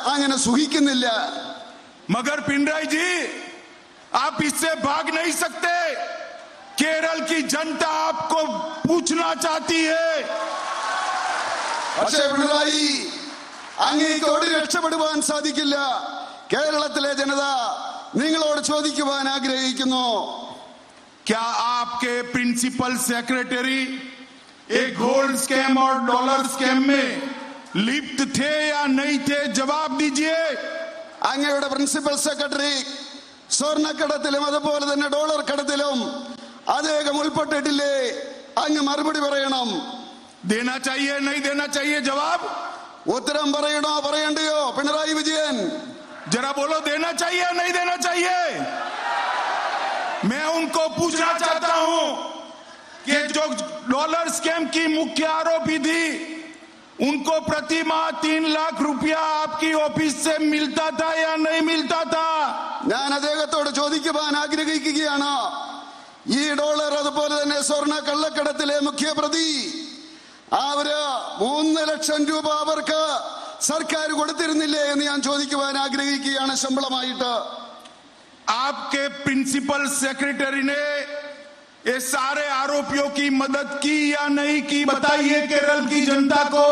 അങ്ങനെ സുഖിക്കുന്നില്ല मगर पिनराई जी आप इससे भाग नहीं सकते केरल की जनता आपको पूछना चाहती है പക്ഷേ പിണറായി അങ്ങേക്ക് ഓടി രക്ഷപ്പെടുവാൻ സാധിക്കില്ല കേരളത്തിലെ ജനത നിങ്ങളോട് ചോദിക്കുവാൻ ആഗ്രഹിക്കുന്നു क्या आपके प्रिंसिपल सेक्रेटरी एक गोल्ड स्कैम और डॉलर स्कैम में लिप्त थे या नहीं थे जवाब दीजिए അങ്ങയുടെ പ്രിൻസിപ്പൽ സെക്രട്ടറി സ്വർണ്ണക്കടത്തിലും അതുപോലെ തന്നെ ഡോളർ കടത്തിലും അദ്ദേഹം ഉൾപ്പെട്ടിട്ടില്ലേ അങ്ങ് മറുപടി പറയണം देना चाहिए नहीं देना चाहिए जवाब ഉത്തരം പറയണോ പറയണ്ടയോ പിണറായി വിജയൻ जरा बोलो देना चाहिए या नहीं देना चाहिए मैं उनको पूछना चाहता हूं कि जो डॉलर स्कैम की मुख्य आरोपी थी उनको प्रति माह तीन लाख रुपया आपकी ऑफिस से मिलता था या नहीं मिलता था ഞാൻ അദ്ദേഹത്തോട് ചോദിക്കുവാൻ ആഗ്രഹിക്കുകയാണ് ഈ ഡോളർ അതുപോലെ തന്നെ സ്വർണ്ണ കള്ളക്കടത്തിലെ മുഖ്യപ്രതി അവര് മൂന്ന് ലക്ഷം രൂപ അവർക്ക് സർക്കാർ കൊടുത്തിരുന്നില്ലേ എന്ന് ഞാൻ ചോദിക്കുവാൻ ആഗ്രഹിക്കുകയാണ് ശമ്പളമായിട്ട് आपके प्रिंसिपल सेक्रेटरी ने ये सारे आरोपियों की मदद की या नहीं की बताइए केरल की जनता को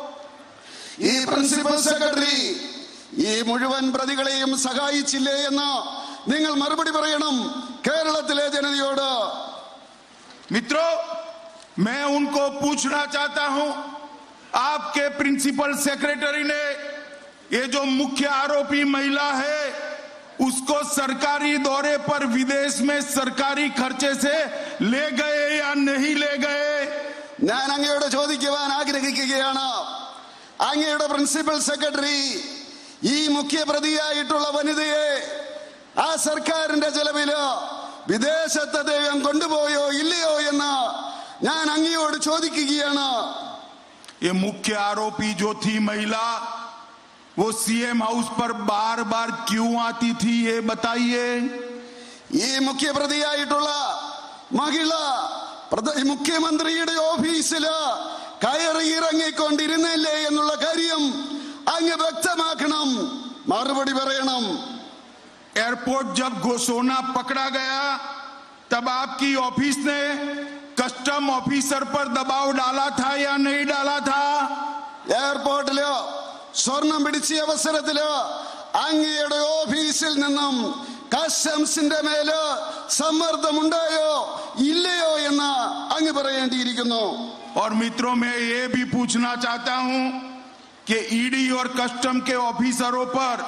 ഈ പ്രിൻസിപ്പൽ സെക്രട്ടറി ഈ മുഴുവൻ പ്രതികളെയും സഹായിച്ചില്ലേ എന്ന് നിങ്ങൾ മറുപടി പറയണം കേരളത്തിലെ ജനതയോട് मित्रों मैं उनको पूछना चाहता हूं आपके प्रिंसिपल सेक्रेटरी ने ये जो मुख्य आरोपी महिला है उसको सरकारी दौरे पर विदेश में सरकारी खर्चे से ले गए या नहीं ले गए ഞാൻ അങ്ങയോട് ചോദിക്കുവാൻ ആഗ്രഹിക്കുകയാണ് അങ്ങയുടെ പ്രിൻസിപ്പൽ സെക്രട്ടറി ഈ മുഖ്യ പ്രതിയായിട്ടുള്ള വനിതയെ ആ സർക്കാരിന്റെ ചെലവില് വിദേശത്ത് അദ്ദേഹം കൊണ്ടുപോയോ ഇല്ലയോ എന്ന് ഞാൻ അങ്ങയോട് ചോദിക്കുകയാണ് ये मुख्य आरोपी जो थी महिला वो सीएम हाउस पर बार बार क्यों आती थी ये बताइए ഈ മുഖ്യപ്രതിയായിട്ടുള്ള മഹിള പ്രധ- ഈ മുഖ്യമന്ത്രിയുടെ ഓഫീസില് കയറി ഇറങ്ങിക്കൊണ്ടിരുന്നില്ലേ എന്നുള്ള കാര്യം അങ്ങ് വ്യക്തമാക്കണം മറുപടി പറയണം एयरपोर्ट जब गोसोना पकड़ा गया तब आपकी ऑफिस ने कस्टम ऑफिसर पर दबाव डाला था या नहीं डाला था എയർപോർട്ടില് സ്വർണം പിടിച്ച അവസരത്തില് അങ്ങയുടെ ഓഫീസിൽ നിന്നും കസ്റ്റംസിന്റെ മേല് സമ്മർദ്ദമുണ്ടായോ ഇല്ലയോ എന്ന് അങ്ങ് പറയേണ്ടിയിരിക്കുന്നു और मित्रों मैं ये भी पूछना चाहता हूं कि ईडी और कस्टम के ऑफिसरों पर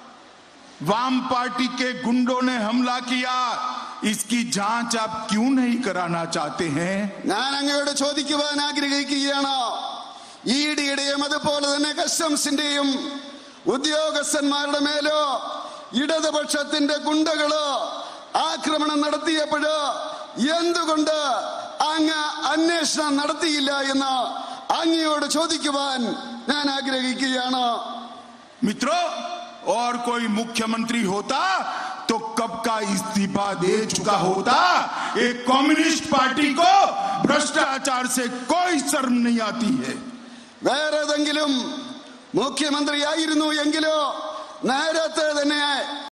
वाम पार्टी के गुंडों ने हमला किया इसकी जांच आप क्यों नहीं कराना चाहते हैं ഞാൻ അങ്ങയോട് ചോദിക്കുവാൻ ആഗ്രഹിക്കുകയാണ് ഇ ഡിയുടെയും അതുപോലെ തന്നെ കസ്റ്റംസിന്റെയും ഉദ്യോഗസ്ഥന്മാരുടെ മേലോ ഇടതുപക്ഷത്തിന്റെ ഗുണ്ടകള് ആക്രമണം നടത്തിയപ്പോഴ് എന്തുകൊണ്ട് അങ്ങ് അന്വേഷണം നടത്തിയില്ല എന്ന് അങ്ങയോട് ചോദിക്കുവാൻ ഞാൻ ആഗ്രഹിക്കുകയാണ് मित्रों और कोई मुख्यमंत्री होता तो कब का इस्तीफा दे चुका होता एक कम्युनिस्ट पार्टी को भ्रष्टाचार से कोई शर्म नहीं आती है വേറെ ഏതെങ്കിലും മുഖ്യമന്ത്രിയായിരുന്നു എങ്കിലോ നേരത്തെ തന്നെ